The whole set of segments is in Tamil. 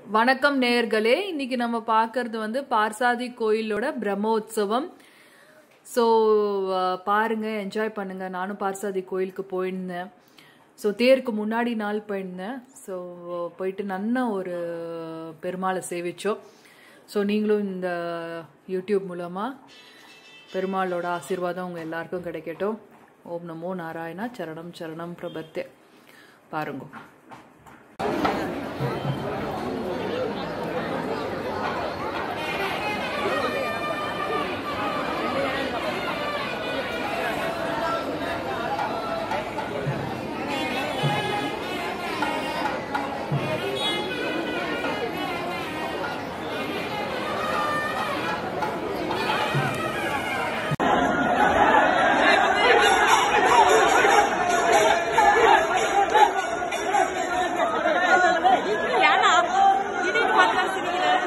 வணக்கம் நேயர்களே இன்னைக்கு நம்ம பார்க்கறது வந்து பார்சாதி கோயிலோட பிரம்மோற்சவம் ஸோ பாருங்க என்ஜாய் பண்ணுங்க நானும் பார்சாதி கோயிலுக்கு போயிருந்தேன் ஸோ தேருக்கு முன்னாடி நாள் போயிருந்தேன் ஸோ போயிட்டு நன்ன ஒரு பெருமாளை சேவிச்சோம் ஸோ நீங்களும் இந்த யூடியூப் மூலமாக பெருமாளோட ஆசீர்வாதம் உங்கள் எல்லாருக்கும் கிடைக்கட்டும் ஓம் நமோ நாராயணா சரணம் சரணம் பிரபத்தே பாருங்க ஏன்னா திடீர்னு பார்த்தா சிரிக்கிறேன்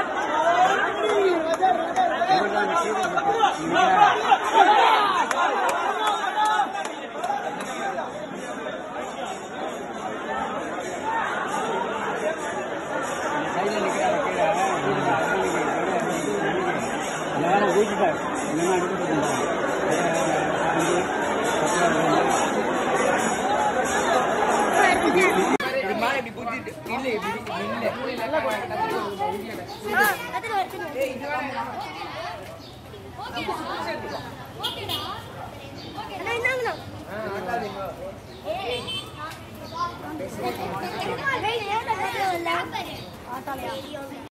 ஆட்டாலையா